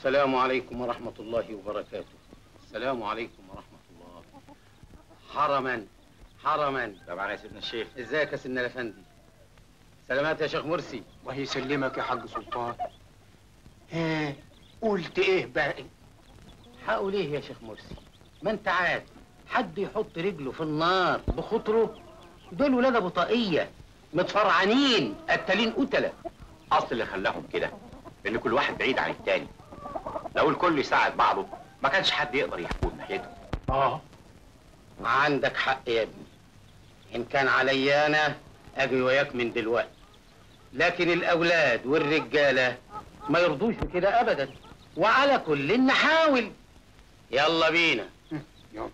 السلام عليكم ورحمة الله وبركاته السلام عليكم ورحمة الله حرما حرما طبعا يا سيدنا الشيخ ازيك يا سيدنا الافندي سلامات يا شيخ مرسي وهي يسلمك يا حاج سلطان ايه قلت ايه باقي هقول ايه يا شيخ مرسي ما انت عاد حد يحط رجله في النار بخطره دول ولاد ابو طاقيه متفرعنين قتالين قتله اصل اللي خلاهم كده ان كل واحد بعيد عن التاني لو الكل يساعد بعضه ما كانش حد يقدر يحكم ناحيته اه عندك حق يا ابني ان كان عليا انا اجي وياك من دلوقتي لكن الاولاد والرجاله ما يرضوش كده ابدا وعلى كل نحاول يلا بينا يلا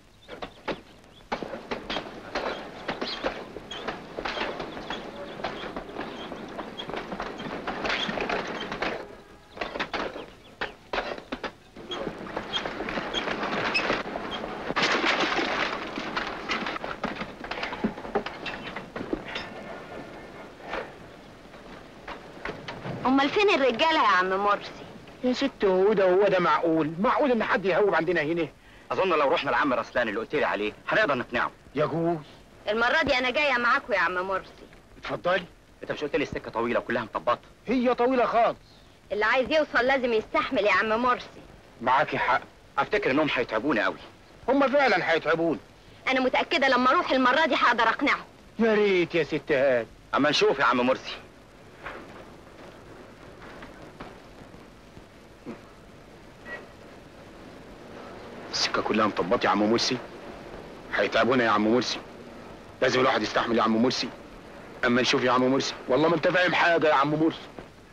امال فين الرجاله يا عم مرسي يا ست هو ده هو ده معقول معقول ان حد يهوب عندنا هنا اظن لو رحنا لعم رسلان اللي قلت لي عليه هنقدر نقنعه يجوز المره دي انا جايه معاكم يا عم مرسي اتفضلي انت مش قلت لي السكه طويله وكلها مطبطه هي طويله خالص اللي عايز يوصل لازم يستحمل يا عم مرسي معاكي حق افتكر انهم هيتعبونا قوي هم فعلا هيتعبون انا متاكده لما اروح المره دي هقدر اقنعهم يا ريت يا ست هاد اما نشوف يا عم مرسي السكه كلها مطبطه يا عم مرسي هيتعبونا يا عم مرسي لازم الواحد يستحمل يا عم مرسي اما نشوف يا عم مرسي والله ما انت فاهم حاجه يا عم مرسي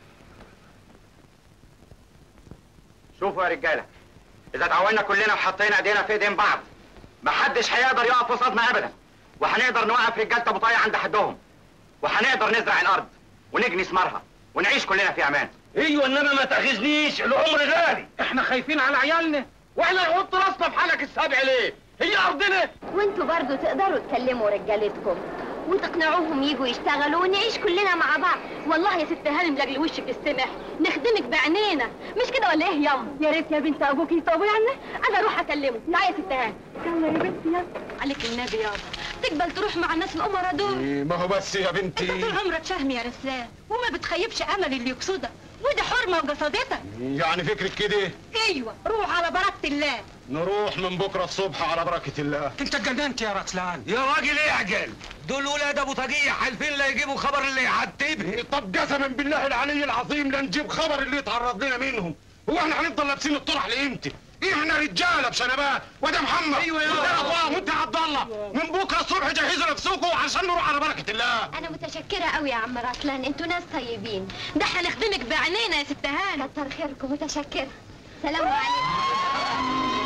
شوفوا يا رجاله اذا تعاوننا كلنا وحطينا ايدينا في ايدين بعض محدش هيقدر يقف قصادنا ابدا وهنقدر نوقف رجاله ابو طايع عند حدهم وهنقدر نزرع الارض ونجني ثمارها ونعيش كلنا في امان ايوه انما ما تاخذنيش العمر غالي احنا خايفين على عيالنا واحنا نحط راسنا في حلق السبع ليه هي ارضنا وانتوا برضو تقدروا تكلموا رجالتكم وتقنعوهم يجوا يشتغلوا ونعيش كلنا مع بعض والله يا ست هانم لاجل وشك السمح نخدمك بعينينا مش كده ولا ايه ياما يا ريت يا بنت ابوك يطوعني انا اروح اكلمه لا يا ست هانم يلا يا بنتي يلا عليك النبي يابا تقبل تروح مع الناس الامراء دول ما هو بس يا انت بنتي طول عمرك شهم يا رسلان وما بتخيبش امل اللي يقصدك ودي حرمه وقصدتك يعني فكرك كده ايوه روح على بركه الله نروح من بكره الصبح على بركه الله انت اتجننت يا رسلان يا راجل اعجل دول ولاد ابو طاقية حالفين لا يجيبوا خبر اللي يعتبه طب قسما بالله العلي العظيم لا نجيب خبر اللي يتعرض لنا منهم هو احنا هنفضل لابسين الطرح لامتى احنا رجاله بشنبات وده محمد أيوة يا وده اخوان وانت عبد الله من بكره الصبح جهزوا نفسكم عشان نروح على بركه الله انا متشكره قوي يا عم رسلان انتوا ناس طيبين ده هنخدمك بعينينا يا ست هانم كتر خيركم متشكره سلام عليكم